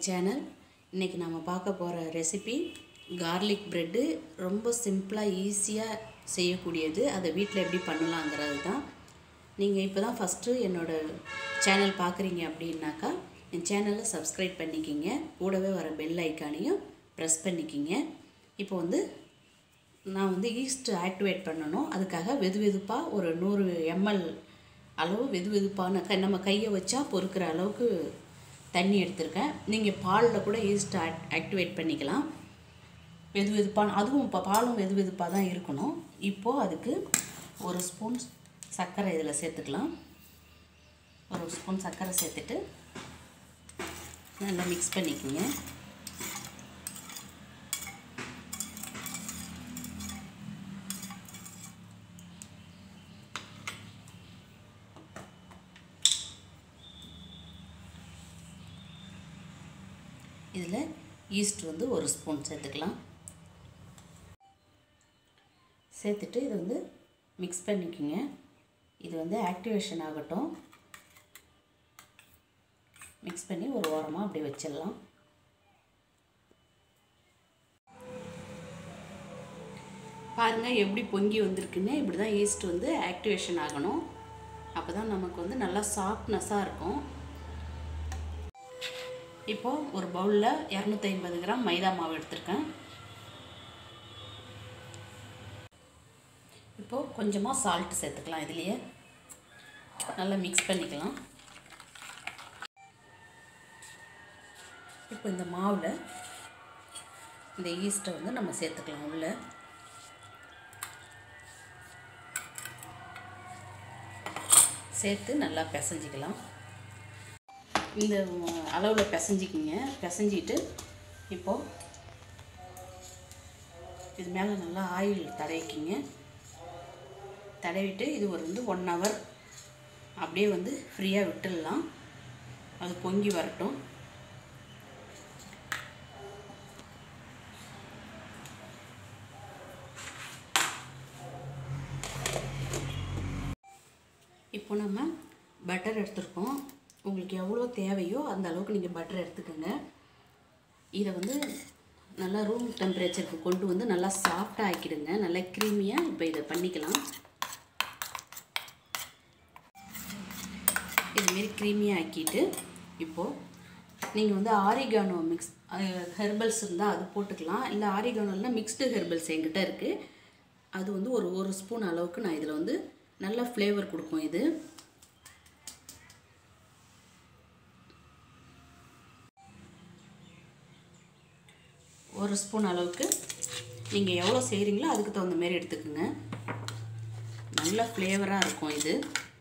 channel இன்றைக்கி நம்ம பார்க்க போகிற ரெசிபி கார்லிக் ப்ரெட்டு ரொம்ப சிம்பிளாக ஈஸியாக செய்யக்கூடியது அதை வீட்டில் எப்படி பண்ணலாங்கிறது தான் நீங்கள் இப்போ தான் ஃபஸ்ட்டு என்னோடய சேனல் பார்க்குறீங்க அப்படின்னாக்கா என் சேனலை சப்ஸ்கிரைப் பண்ணிக்கிங்க கூடவே வர பெல் ஐக்கானையும் ப்ரெஸ் பண்ணிக்கிங்க இப்போ வந்து நான் வந்து ஈஸ்ட் ஆக்டிவேட் பண்ணணும் அதுக்காக வெது வெதுப்பாக ஒரு நூறு எம்எல் அளவு வெது வெதுப்பான க நம்ம கையை வச்சா பொறுக்கிற அளவுக்கு தண்ணி எடுத்திருக்கேன் நீங்கள் பாலில் கூட ஈஸ்ட் ஆக் ஆக்டிவேட் பண்ணிக்கலாம் வெது வெதுப்பான அதுவும் இப்போ பாலும் வெது வெதுப்பாக தான் இருக்கணும் இப்போது அதுக்கு ஒரு ஸ்பூன் சர்க்கரை இதில் சேர்த்துக்கலாம் ஒரு ஸ்பூன் சர்க்கரை சேர்த்துட்டு நல்லா மிக்ஸ் பண்ணிக்கோங்க இதில் ஈஸ்ட் வந்து ஒரு ஸ்பூன் சேர்த்துக்கலாம் சேர்த்துட்டு இது வந்து மிக்ஸ் பண்ணிக்கோங்க இது வந்து ஆக்டிவேஷன் ஆகட்டும் மிக்ஸ் பண்ணி ஒரு ஓரமாக அப்படி வச்சிடலாம் பாருங்கள் எப்படி பொங்கி வந்திருக்குன்னு இப்படி தான் ஈஸ்ட் வந்து ஆக்டிவேஷன் ஆகணும் அப்போ தான் நமக்கு வந்து நல்லா சாஃப்ட்னஸாக இருக்கும் இப்போது ஒரு பவுலில் இரநூத்தி ஐம்பது கிராம் மைதா மாவு எடுத்திருக்கேன் இப்போது கொஞ்சமாக சால்ட்டு சேர்த்துக்கலாம் இதுலேயே நல்லா மிக்ஸ் பண்ணிக்கலாம் இப்போ இந்த மாவில் இந்த ஈஸ்ட்டை வந்து நம்ம சேர்த்துக்கலாம் உள்ளே சேர்த்து நல்லா பிசைஞ்சிக்கலாம் இந்த அளவில் பிசைஞ்சிக்கிங்க பிசைஞ்சிட்டு இப்போது இது மேலே நல்லா ஆயில் தடவிக்கிங்க தடவிட்டு இது ஒரு வந்து ஒன் ஹவர் அப்படியே வந்து ஃப்ரீயாக விட்டுடலாம் அது பொங்கி வரட்டும் இப்போ நம்ம பட்டர் எடுத்துருக்கோம் உங்களுக்கு எவ்வளோ தேவையோ அந்த அளவுக்கு நீங்கள் பட்டர் எடுத்துக்கோங்க இதை வந்து நல்லா ரூம் டெம்பரேச்சருக்கு கொண்டு வந்து நல்லா சாஃப்டாக ஆக்கிடுங்க நல்லா க்ரீமியாக இப்போ இதை பண்ணிக்கலாம் இதுமாரி க்ரீமியாக ஆக்கிட்டு இப்போது நீங்கள் வந்து ஆரிகானோ மிக்ஸ் ஹெர்பல்ஸ் இருந்தால் அது போட்டுக்கலாம் இல்லை ஆரிகானோலாம் மிக்ஸ்டு ஹெர்பல்ஸ் என்கிட்ட இருக்குது அது வந்து ஒரு ஒரு ஸ்பூன் அளவுக்கு நான் இதில் வந்து நல்ல ஃப்ளேவர் கொடுக்கும் இது ஒரு ஸ்பூன் அளவுக்கு நீங்கள் எவ்வளோ செய்கிறீங்களோ அதுக்கு தகுந்த மாரி எடுத்துக்கோங்க நல்ல ஃப்ளேவராக இருக்கும் இது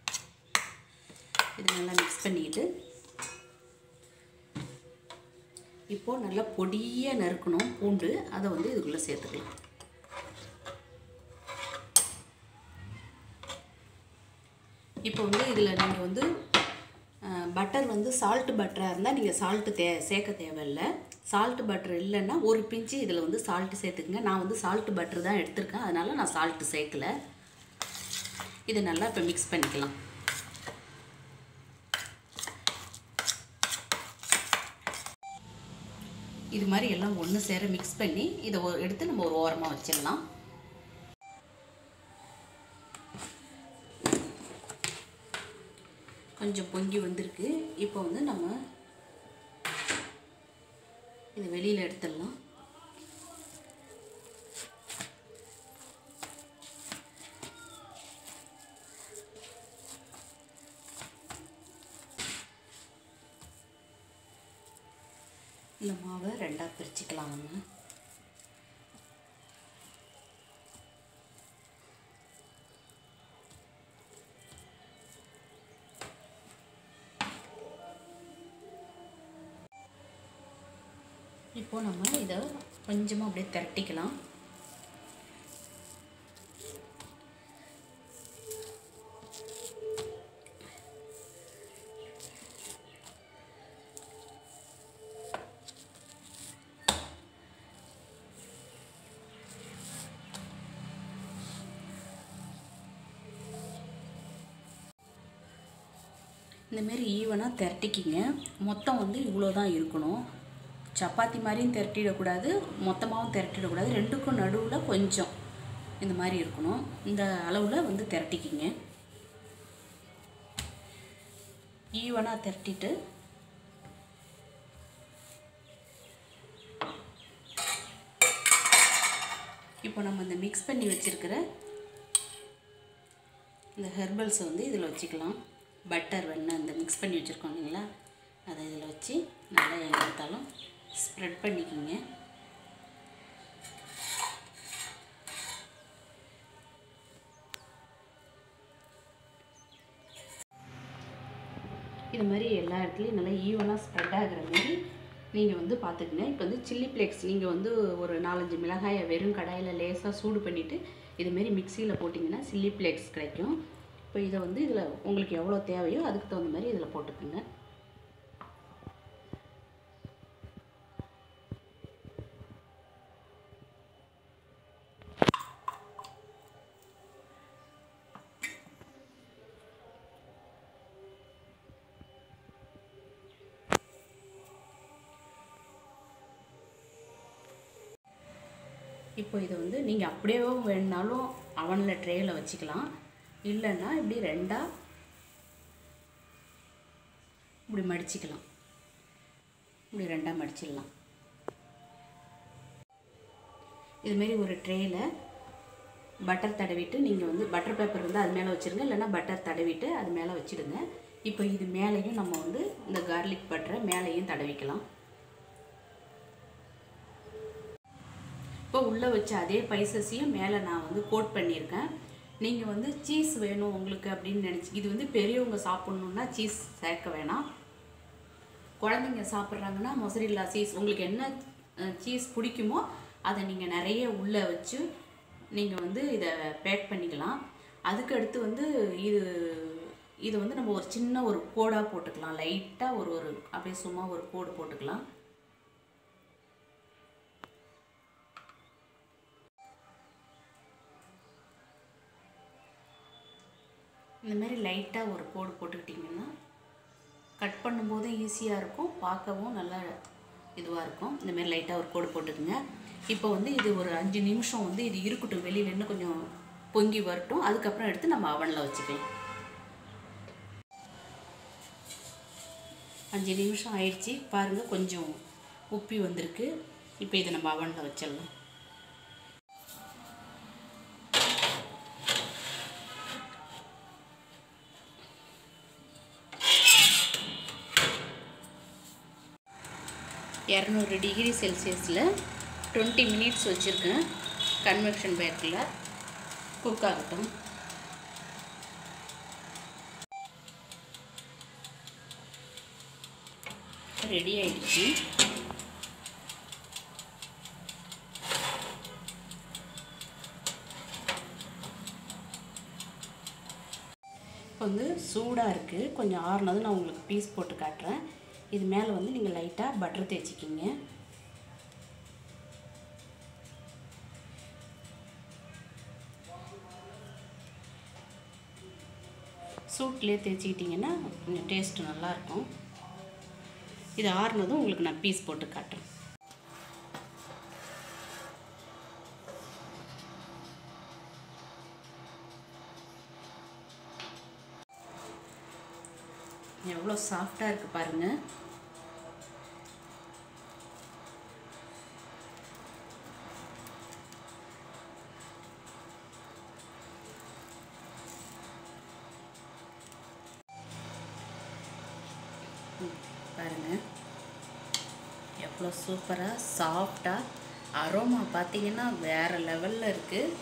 இது நல்லா மிக்ஸ் பண்ணிக்கிட்டு இப்போது நல்லா பொடியாக நறுக்கணும் பூண்டு அதை வந்து இதுக்குள்ளே சேர்த்துக்கலாம் இப்போ வந்து இதில் நீங்கள் வந்து பட்டர் வந்து சால்ட்டு பட்டராக இருந்தால் நீங்கள் சால்ட்டு தே சேர்க்க தேவையில்லை சால்ட்டு பட்டர் இல்லைன்னா ஒரு பிஞ்சு இதில் வந்து சால்ட்டு சேர்த்துக்குங்க நான் வந்து சால்ட்டு பட்டர் தான் எடுத்திருக்கேன் அதனால் நான் சால்ட்டு சேர்க்கலை இதை நல்லா இப்போ மிக்ஸ் பண்ணிக்கலாம் இது மாதிரி எல்லாம் ஒன்று சேர மிக்ஸ் பண்ணி இதை எடுத்து நம்ம ஒரு ஓரமாக வச்சிடலாம் கொஞ்சம் பொங்கி வந்திருக்கு இப்போ வந்து நம்ம இதை வெளியில் எடுத்துடலாம் இந்த மாவை ரெண்டாக பிரிச்சுக்கலாம் நம்ம இப்போது நம்ம இதை கொஞ்சமாக அப்படியே திரட்டிக்கலாம் இந்தமாரி ஈவனாக திரட்டிக்கிங்க மொத்தம் வந்து இவ்வளோ தான் இருக்கணும் சப்பாத்தி மாதிரியும் திரட்டிடக்கூடாது மொத்தமாகவும் திரட்டிடக்கூடாது ரெண்டுக்கும் நடுவில் கொஞ்சம் இந்த மாதிரி இருக்கணும் இந்த அளவில் வந்து திரட்டிக்கிங்க ஈவனாக திரட்டிட்டு இப்போ நம்ம இந்த மிக்ஸ் பண்ணி வச்சுருக்கிற இந்த ஹெர்பல்ஸை வந்து இதில் வச்சுக்கலாம் பட்டர் வெண்ணெய் இந்த மிக்ஸ் பண்ணி வச்சுருக்கோம் இல்லைங்களா அதை இதில் வச்சு நல்லா எங்கே எடுத்தாலும் ஸ்ப்ரெட் பண்ணிக்கிங்க இது மாதிரி எல்லா இடத்துலையும் நல்லா ஈவனாக ஸ்ப்ரெட் ஆகிற மாதிரி நீங்கள் வந்து பார்த்துக்குங்க இப்போ வந்து சில்லி ஃப்ளேக்ஸ் நீங்கள் வந்து ஒரு நாலஞ்சு மிளகாயை வெறும் கடாயில் லேசாக சூடு பண்ணிவிட்டு இதுமாரி மிக்சியில் போட்டிங்கன்னா சில்லி ஃப்ளேக்ஸ் கிடைக்கும் இப்போ இதை வந்து இதில் உங்களுக்கு எவ்வளோ தேவையோ அதுக்கு தகுந்த மாதிரி இதில் போட்டுக்குங்க இப்போ இதை வந்து நீங்கள் அப்படியே வேணுனாலும் அவனில் ட்ரேயில் வச்சுக்கலாம் இல்லைன்னா இப்படி ரெண்டாக இப்படி மடிச்சுக்கலாம் இப்படி ரெண்டாக மடிச்சிடலாம் இதுமாரி ஒரு ட்ரேயில் பட்டர் தடவிட்டு நீங்கள் வந்து பட்டர் பேப்பர் இருந்தால் அது மேலே வச்சுருங்க இல்லைன்னா பட்டர் தடவிட்டு அது மேலே வச்சுடுங்க இப்போ இது மேலேயும் நம்ம வந்து இந்த கார்லிக் பட்டரை மேலேயும் தடவிக்கலாம் இப்போ உள்ளே வச்ச அதே பைசஸையும் மேலே நான் வந்து கோட் பண்ணியிருக்கேன் நீங்கள் வந்து சீஸ் வேணும் உங்களுக்கு அப்படின்னு நினச்சி இது வந்து பெரியவங்க சாப்பிட்ணுன்னா சீஸ் சேர்க்க வேணாம் குழந்தைங்க சாப்பிட்றாங்கன்னா மொசரில்லா சீஸ் உங்களுக்கு என்ன சீஸ் பிடிக்குமோ அதை நீங்கள் நிறைய உள்ளே வச்சு நீங்கள் வந்து இதை பேக் பண்ணிக்கலாம் அதுக்கு அடுத்து வந்து இது இது வந்து நம்ம ஒரு சின்ன ஒரு கோடாக போட்டுக்கலாம் லைட்டாக ஒரு ஒரு அப்படியே சும்மா ஒரு கோடு போட்டுக்கலாம் இந்த மாதிரி லைட்டாக ஒரு கோடு போட்டுக்கிட்டிங்கன்னா கட் பண்ணும்போதும் ஈஸியாக இருக்கும் பார்க்கவும் நல்லா இதுவாக இருக்கும் இந்த மாதிரி லைட்டாக ஒரு கோடு போட்டுக்குங்க இப்போ வந்து இது ஒரு அஞ்சு நிமிஷம் வந்து இது இருக்கட்டும் வெளியில் இன்னும் கொஞ்சம் பொங்கி வரட்டும் அதுக்கப்புறம் எடுத்து நம்ம அவனில் வச்சுக்கலாம் அஞ்சு நிமிஷம் ஆயிடுச்சு பாருங்கள் கொஞ்சம் உப்பி வந்திருக்கு இப்போ இதை நம்ம அவனில் வச்சிடலாம் இரநூறு டிகிரி செல்சியஸில் டுவெண்ட்டி மினிட்ஸ் வச்சுருக்கேன் கன்வெக்ஷன் பேக்கில் குக் ஆகட்டும் ரெடி ஆயிடுச்சு இப்போ வந்து சூடாக இருக்குது கொஞ்சம் ஆறுனதும் நான் உங்களுக்கு பீஸ் போட்டு காட்டுறேன் இது மேலே வந்து நீங்கள் லைட்டாக பட்டர் தேய்ச்சிக்கிங்க சூட்லேயே தேய்ச்சிக்கிட்டிங்கன்னா கொஞ்சம் டேஸ்ட்டு நல்லாயிருக்கும் இது ஆறுனதும் உங்களுக்கு நான் பீஸ் போட்டு காட்டுறேன் எவ்வளோ சாஃப்டாக இருக்குது பாருங்கள் பாருங்கள் எவ்வளோ சூப்பராக சாஃப்டாக அரோமா பார்த்தீங்கன்னா வேறு லெவலில் இருக்குது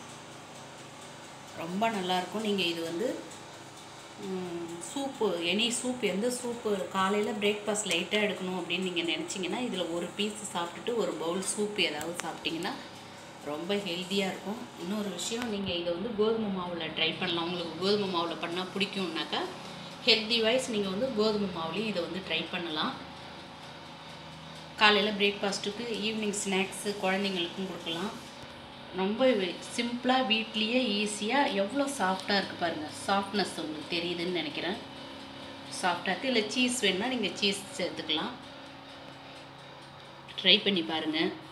ரொம்ப நல்லாயிருக்கும் நீங்கள் இது வந்து சூப்பு எனி சூப் எந்த சூப்பு காலையில் பிரேக்ஃபாஸ்ட் லைட்டாக எடுக்கணும் அப்படின்னு நீங்கள் நினச்சிங்கன்னா இதில் ஒரு பீஸ் சாப்பிட்டுட்டு ஒரு பவுல் சூப் ஏதாவது சாப்பிட்டிங்கன்னா ரொம்ப ஹெல்த்தியாக இருக்கும் இன்னொரு விஷயம் நீங்கள் இதை வந்து கோதுமை மாவில் ட்ரை பண்ணலாம் உங்களுக்கு கோதுமை மாவில் பண்ணால் பிடிக்கும்னாக்கா ஹெல்த்தி வைஸ் நீங்கள் வந்து கோதுமை மாவுலேயும் இதை வந்து ட்ரை பண்ணலாம் காலையில் பிரேக்ஃபாஸ்ட்டுக்கு ஈவினிங் ஸ்நாக்ஸு குழந்தைங்களுக்கும் கொடுக்கலாம் ரொம்ப சிம்பிளாக வீட்லேயே ஈஸியாக எவ்வளோ சாஃப்டாக இருக்குது பாருங்கள் சாஃப்ட்னஸ் உங்களுக்கு தெரியுதுன்னு நினைக்கிறேன் சாஃப்டாக இருக்குது இல்லை சீஸ் வேணுன்னா நீங்கள் சீஸ் சேர்த்துக்கலாம் ட்ரை பண்ணி பாருங்கள்